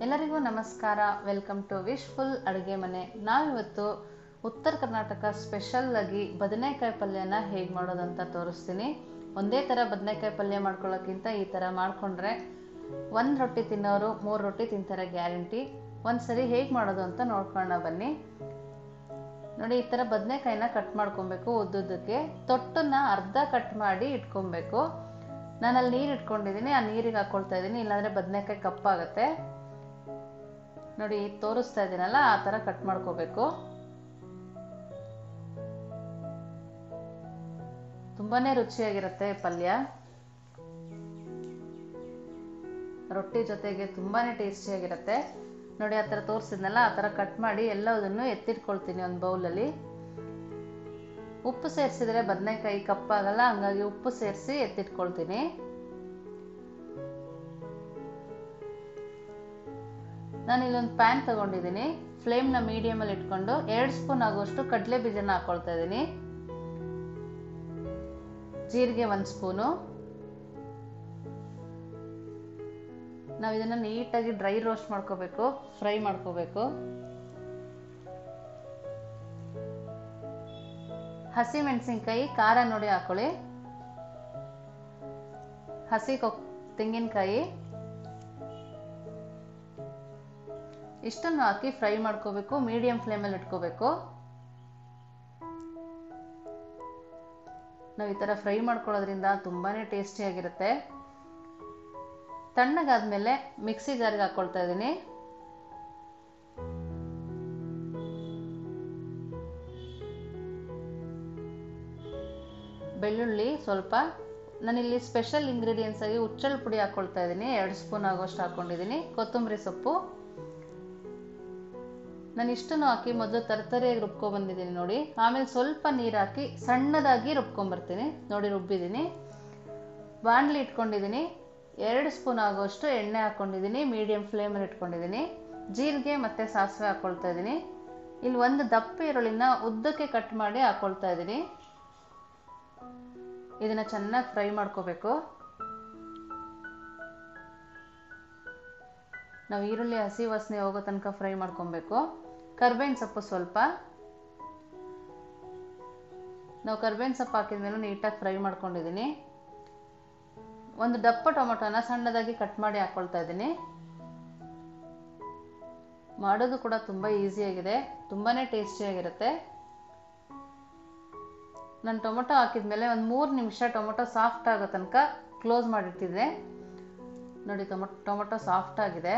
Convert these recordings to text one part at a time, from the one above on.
ಎಲ್ಲರಿಗೂ ನಮಸ್ಕಾರ welcome to wishful ಅಡುಗೆ ಮನೆ ನಾವಿವತ್ತು ಉತ್ತರ ಕರ್ನಾಟಕ ಸ್ಪೆಷಲ್ ಆಗಿ ಬದನೆಕಾಯಿ ಪಲ್ಯನ ಹೇಗೆ ಮಾಡೋದು ಅಂತ ತೋರಿಸ್ತೀನಿ ಒಂದೇ ಥರ ಬದನೆಕಾಯಿ ಪಲ್ಯ ಮಾಡ್ಕೊಳ್ಳೋಕ್ಕಿಂತ ಈ ಥರ ಮಾಡಿಕೊಂಡ್ರೆ ಒಂದು ರೊಟ್ಟಿ ತಿನ್ನೋರು ಮೂರು ರೊಟ್ಟಿ ತಿಂತಾರೆ ಗ್ಯಾರಂಟಿ ಒಂದು ಸರಿ ಹೇಗೆ ಮಾಡೋದು ಅಂತ ನೋಡ್ಕೊಳ್ಳೋಣ ಬನ್ನಿ ನೋಡಿ ಈ ಥರ ಬದನೆಕಾಯಿನ ಕಟ್ ಮಾಡ್ಕೊಬೇಕು ಉದ್ದುದ್ದಕ್ಕೆ ತೊಟ್ಟನ್ನ ಅರ್ಧ ಕಟ್ ಮಾಡಿ ಇಟ್ಕೊಬೇಕು ನಾನು ಅಲ್ಲಿ ನೀರು ಇಟ್ಕೊಂಡಿದ್ದೀನಿ ಆ ನೀರಿಗೆ ಹಾಕ್ಕೊಳ್ತಾ ಇದ್ದೀನಿ ಇಲ್ಲಾಂದರೆ ಬದನೆಕಾಯಿ ಕಪ್ಪಾಗುತ್ತೆ ನೋಡಿ ತೋರಿಸ್ತಾ ಇದ್ದೀನಲ್ಲ ಆ ಥರ ಕಟ್ ಮಾಡ್ಕೋಬೇಕು ತುಂಬಾನೇ ರುಚಿಯಾಗಿರುತ್ತೆ ಪಲ್ಯ ರೊಟ್ಟಿ ಜೊತೆಗೆ ತುಂಬಾನೇ ಟೇಸ್ಟಿಯಾಗಿರುತ್ತೆ ನೋಡಿ ಆ ಥರ ತೋರಿಸಿದ್ನಲ್ಲ ಆ ಥರ ಕಟ್ ಮಾಡಿ ಎಲ್ಲದನ್ನು ಎತ್ತಿಟ್ಕೊಳ್ತೀನಿ ಒಂದು ಬೌಲಲ್ಲಿ ಉಪ್ಪು ಸೇರಿಸಿದ್ರೆ ಬದನೆಕಾಯಿ ಕಪ್ಪಾಗಲ್ಲ ಹಂಗಾಗಿ ಉಪ್ಪು ಸೇರಿಸಿ ಎತ್ತಿಟ್ಕೊಳ್ತೀನಿ ನಾನು ಇಲ್ಲೊಂದು ಪ್ಯಾನ್ ತಗೊಂಡಿದ್ದೀನಿ ಫ್ಲೇಮ್ನ ಮೀಡಿಯಮಲ್ಲಿ ಇಟ್ಕೊಂಡು ಎರಡು ಸ್ಪೂನ್ ಆಗುವಷ್ಟು ಕಡಲೆ ಬೀಜನ ಹಾಕೊಳ್ತಾ ಇದ್ದೀನಿ ಜೀರಿಗೆ ಒಂದು ಸ್ಪೂನು ನಾವು ಇದನ್ನು ನೀಟಾಗಿ ಡ್ರೈ ರೋಸ್ಟ್ ಮಾಡ್ಕೋಬೇಕು ಫ್ರೈ ಮಾಡ್ಕೋಬೇಕು ಹಸಿ ಮೆಣಸಿನ್ಕಾಯಿ ಖಾರ ನೋಡಿ ಹಾಕೊಳ್ಳಿ ಹಸಿ ಕೊಕ್ ತೆಂಗಿನಕಾಯಿ ಇಷ್ಟನ್ನು ಹಾಕಿ ಫ್ರೈ ಮಾಡ್ಕೋಬೇಕು ಮೀಡಿಯಂ ಫ್ಲೇಮಲ್ಲಿ ಇಟ್ಕೋಬೇಕು ನಾವು ಈ ಥರ ಫ್ರೈ ಮಾಡ್ಕೊಳ್ಳೋದ್ರಿಂದ ತುಂಬಾ ಟೇಸ್ಟಿಯಾಗಿರುತ್ತೆ ತಣ್ಣಗಾದ್ಮೇಲೆ ಮಿಕ್ಸಿ ಜಾರಿಗೆ ಹಾಕ್ಕೊಳ್ತಾ ಇದ್ದೀನಿ ಬೆಳ್ಳುಳ್ಳಿ ಸ್ವಲ್ಪ ನಾನಿಲ್ಲಿ ಸ್ಪೆಷಲ್ ಇಂಗ್ರೀಡಿಯೆಂಟ್ಸ್ ಆಗಿ ಹುಚ್ಚಳ ಪುಡಿ ಹಾಕ್ಕೊಳ್ತಾ ಇದ್ದೀನಿ ಎರಡು ಸ್ಪೂನ್ ಆಗೋಷ್ಟು ಹಾಕ್ಕೊಂಡಿದ್ದೀನಿ ಕೊತ್ತಂಬರಿ ಸೊಪ್ಪು ನಾನು ಇಷ್ಟನ್ನು ಹಾಕಿ ಮೊದಲು ತರತರಿಯಾಗಿ ರುಬ್ಕೊಂಡ್ ಬಂದಿದ್ದೀನಿ ನೋಡಿ ಆಮೇಲೆ ಸ್ವಲ್ಪ ನೀರು ಹಾಕಿ ಸಣ್ಣದಾಗಿ ರುಬ್ಕೊಂಬರ್ತೀನಿ ನೋಡಿ ರುಬ್ಬಿದ್ದೀನಿ ಬಾಣಲಿ ಇಟ್ಕೊಂಡಿದ್ದೀನಿ ಎರಡು ಸ್ಪೂನ್ ಆಗೋಷ್ಟು ಎಣ್ಣೆ ಹಾಕ್ಕೊಂಡಿದ್ದೀನಿ ಮೀಡಿಯಂ ಫ್ಲೇಮಲ್ಲಿ ಇಟ್ಕೊಂಡಿದ್ದೀನಿ ಜೀರಿಗೆ ಮತ್ತು ಸಾಸಿವೆ ಹಾಕ್ಕೊಳ್ತಾ ಇದ್ದೀನಿ ಇಲ್ಲಿ ಒಂದು ದಪ್ಪ ಈರುಳ್ಳಿನ ಉದ್ದಕ್ಕೆ ಕಟ್ ಮಾಡಿ ಹಾಕ್ಕೊಳ್ತಾ ಇದ್ದೀನಿ ಇದನ್ನು ಚೆನ್ನಾಗಿ ಫ್ರೈ ಮಾಡ್ಕೋಬೇಕು ನಾವು ಈರುಳ್ಳಿ ಹಸಿ ವಾಸನೆ ಹೋಗೋ ತನಕ ಫ್ರೈ ಮಾಡ್ಕೊಬೇಕು ಕರ್ಬೇವಿನ ಸೊಪ್ಪು ಸ್ವಲ್ಪ ನಾವು ಕರ್ಬೇವಿನ ಸೊಪ್ಪು ಹಾಕಿದ್ಮೇಲೆ ನೀಟಾಗಿ ಫ್ರೈ ಮಾಡ್ಕೊಂಡಿದ್ದೀನಿ ಒಂದು ದಪ್ಪ ಟೊಮೊಟೊನ ಸಣ್ಣದಾಗಿ ಕಟ್ ಮಾಡಿ ಹಾಕ್ಕೊಳ್ತಾ ಇದ್ದೀನಿ ಮಾಡೋದು ಕೂಡ ತುಂಬ ಈಸಿಯಾಗಿದೆ ತುಂಬಾ ಟೇಸ್ಟಿಯಾಗಿರುತ್ತೆ ನಾನು ಟೊಮೊಟೊ ಹಾಕಿದ್ಮೇಲೆ ಒಂದು ಮೂರು ನಿಮಿಷ ಟೊಮೊಟೊ ಸಾಫ್ಟ್ ಆಗೋ ತನಕ ಕ್ಲೋಸ್ ಮಾಡಿಟ್ಟಿದ್ದೆ ನೋಡಿ ಟೊಮೊ ಟೊಮೊಟೊ ಸಾಫ್ಟ್ ಆಗಿದೆ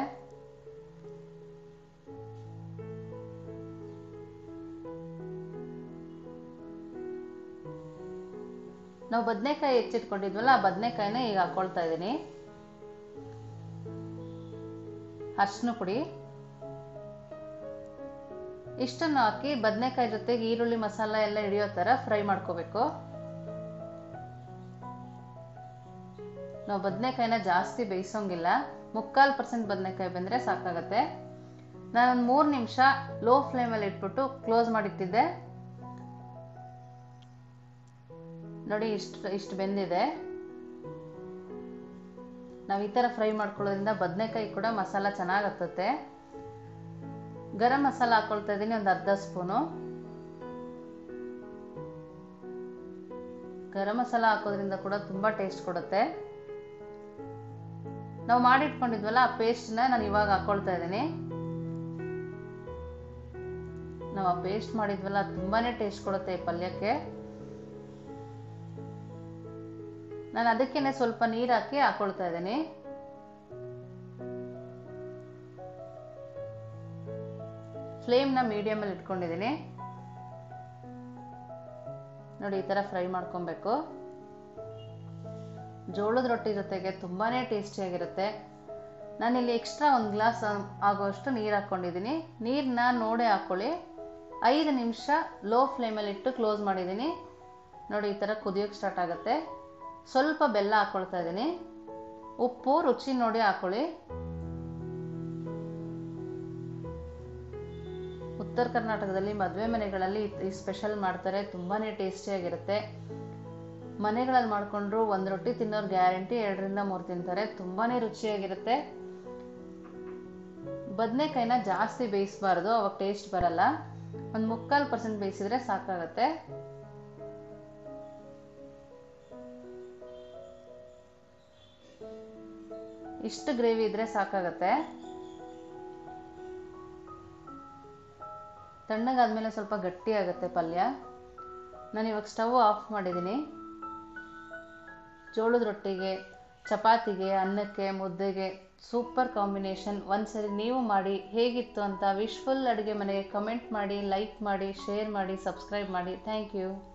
ನಾವು ಬದನೆಕಾಯಿ ಹೆಚ್ಚಿಟ್ಕೊಂಡಿದ್ವಲ್ಲ ಆ ಬದನೆಕಾಯಿನ ಈಗ ಹಾಕ್ಕೊಳ್ತಾ ಇದ್ದೀನಿ ಅರ್ಶಿನ ಪುಡಿ ಇಷ್ಟನ್ನು ಹಾಕಿ ಬದನೆಕಾಯಿ ಜೊತೆಗೆ ಈರುಳ್ಳಿ ಮಸಾಲ ಎಲ್ಲ ಹಿಡಿಯೋ ಥರ ಫ್ರೈ ಮಾಡ್ಕೋಬೇಕು ನಾವು ಬದನೆಕಾಯಿನ ಜಾಸ್ತಿ ಬೇಯಿಸೋಂಗಿಲ್ಲ ಮುಕ್ಕಾಲು ಪರ್ಸೆಂಟ್ ಬದನೆಕಾಯಿ ಬಂದರೆ ಸಾಕಾಗತ್ತೆ ನಾನೊಂದು ಮೂರು ನಿಮಿಷ ಲೋ ಫ್ಲೇಮಲ್ಲಿ ಇಟ್ಬಿಟ್ಟು ಕ್ಲೋಸ್ ಮಾಡಿಟ್ಟಿದ್ದೆ ನೋಡಿ ಇಷ್ಟು ಇಷ್ಟು ಬೆಂದಿದೆ ನಾವು ಈ ಥರ ಫ್ರೈ ಮಾಡ್ಕೊಳ್ಳೋದ್ರಿಂದ ಬದನೆಕಾಯಿ ಕೂಡ ಮಸಾಲ ಚೆನ್ನಾಗಿ ಹತ್ತುತ್ತೆ ಗರಂ ಮಸಾಲ ಹಾಕೊಳ್ತಾ ಇದ್ದೀನಿ ಒಂದು ಅರ್ಧ ಸ್ಪೂನು ಗರಂ ಮಸಾಲ ಹಾಕೋದ್ರಿಂದ ಕೂಡ ತುಂಬ ಟೇಸ್ಟ್ ಕೊಡುತ್ತೆ ನಾವು ಮಾಡಿಟ್ಕೊಂಡಿದ್ವಲ್ಲ ಆ ಪೇಸ್ಟ್ನ ನಾನು ಇವಾಗ ಹಾಕೊಳ್ತಾ ಇದ್ದೀನಿ ನಾವು ಆ ಪೇಸ್ಟ್ ಮಾಡಿದ್ವಲ್ಲ ತುಂಬಾ ಟೇಸ್ಟ್ ಕೊಡುತ್ತೆ ಈ ಪಲ್ಯಕ್ಕೆ ನಾನು ಅದಕ್ಕೇನೆ ಸ್ವಲ್ಪ ನೀರು ಹಾಕಿ ಹಾಕೊಳ್ತಾ ಇದ್ದೀನಿ ಫ್ಲೇಮ್ನ ಮೀಡಿಯಮಲ್ಲಿ ಇಟ್ಕೊಂಡಿದ್ದೀನಿ ನೋಡಿ ಈ ಥರ ಫ್ರೈ ಮಾಡ್ಕೊಬೇಕು ಜೋಳದ ರೊಟ್ಟಿ ಜೊತೆಗೆ ತುಂಬಾ ಟೇಸ್ಟಿಯಾಗಿರುತ್ತೆ ನಾನಿಲ್ಲಿ ಎಕ್ಸ್ಟ್ರಾ ಒಂದು ಗ್ಲಾಸ್ ಆಗೋಷ್ಟು ನೀರು ಹಾಕ್ಕೊಂಡಿದ್ದೀನಿ ನೀರನ್ನ ನೋಡೇ ಹಾಕ್ಕೊಳ್ಳಿ ಐದು ನಿಮಿಷ ಲೋ ಫ್ಲೇಮಲ್ಲಿ ಇಟ್ಟು ಕ್ಲೋಸ್ ಮಾಡಿದ್ದೀನಿ ನೋಡಿ ಈ ಥರ ಕುದಿಯೋಕ್ಕೆ ಸ್ಟಾರ್ಟ್ ಆಗುತ್ತೆ ಸ್ವಲ್ಪ ಬೆಲ್ಲ ಹಾಕ್ಕೊಳ್ತಾ ಇದ್ದೀನಿ ಉಪ್ಪು ರುಚಿ ನೋಡಿ ಹಾಕೊಳ್ಳಿ ಉತ್ತರ ಕರ್ನಾಟಕದಲ್ಲಿ ಮದುವೆ ಮನೆಗಳಲ್ಲಿ ಈ ಸ್ಪೆಷಲ್ ಮಾಡ್ತಾರೆ ತುಂಬಾ ಟೇಸ್ಟಿಯಾಗಿರುತ್ತೆ ಮನೆಗಳಲ್ಲಿ ಮಾಡಿಕೊಂಡ್ರು ಒಂದು ರೊಟ್ಟಿ ತಿನ್ನೋರು ಗ್ಯಾರಂಟಿ ಎರಡರಿಂದ ಮೂರು ತಿಂತಾರೆ ತುಂಬಾ ರುಚಿಯಾಗಿರುತ್ತೆ ಬದನೆಕಾಯಿನ ಜಾಸ್ತಿ ಬೇಯಿಸಬಾರ್ದು ಅವಾಗ ಟೇಸ್ಟ್ ಬರಲ್ಲ ಒಂದು ಮುಕ್ಕಾಲು ಪರ್ಸೆಂಟ್ ಬೇಯಿಸಿದ್ರೆ ಸಾಕಾಗತ್ತೆ ಇಷ್ಟು ಗ್ರೇವಿ ಇದ್ರೆ ಸಾಕಾಗತ್ತೆ ತಣ್ಣಗಾದ್ಮೇಲೆ ಸ್ವಲ್ಪ ಗಟ್ಟಿ ಆಗುತ್ತೆ ಪಲ್ಯ ನಾನು ಇವಾಗ ಸ್ಟವ್ ಆಫ್ ಮಾಡಿದ್ದೀನಿ ಜೋಳದ ರೊಟ್ಟಿಗೆ ಚಪಾತಿಗೆ ಅನ್ನಕ್ಕೆ ಮುದ್ದೆಗೆ ಸೂಪರ್ ಕಾಂಬಿನೇಷನ್ ಒಂದ್ಸರಿ ನೀವು ಮಾಡಿ ಹೇಗಿತ್ತು ಅಂತ ವಿಶ್ಫುಲ್ ಅಡುಗೆ ಮನೆಗೆ ಕಮೆಂಟ್ ಮಾಡಿ ಲೈಕ್ ಮಾಡಿ ಶೇರ್ ಮಾಡಿ ಸಬ್ಸ್ಕ್ರೈಬ್ ಮಾಡಿ ಥ್ಯಾಂಕ್ ಯು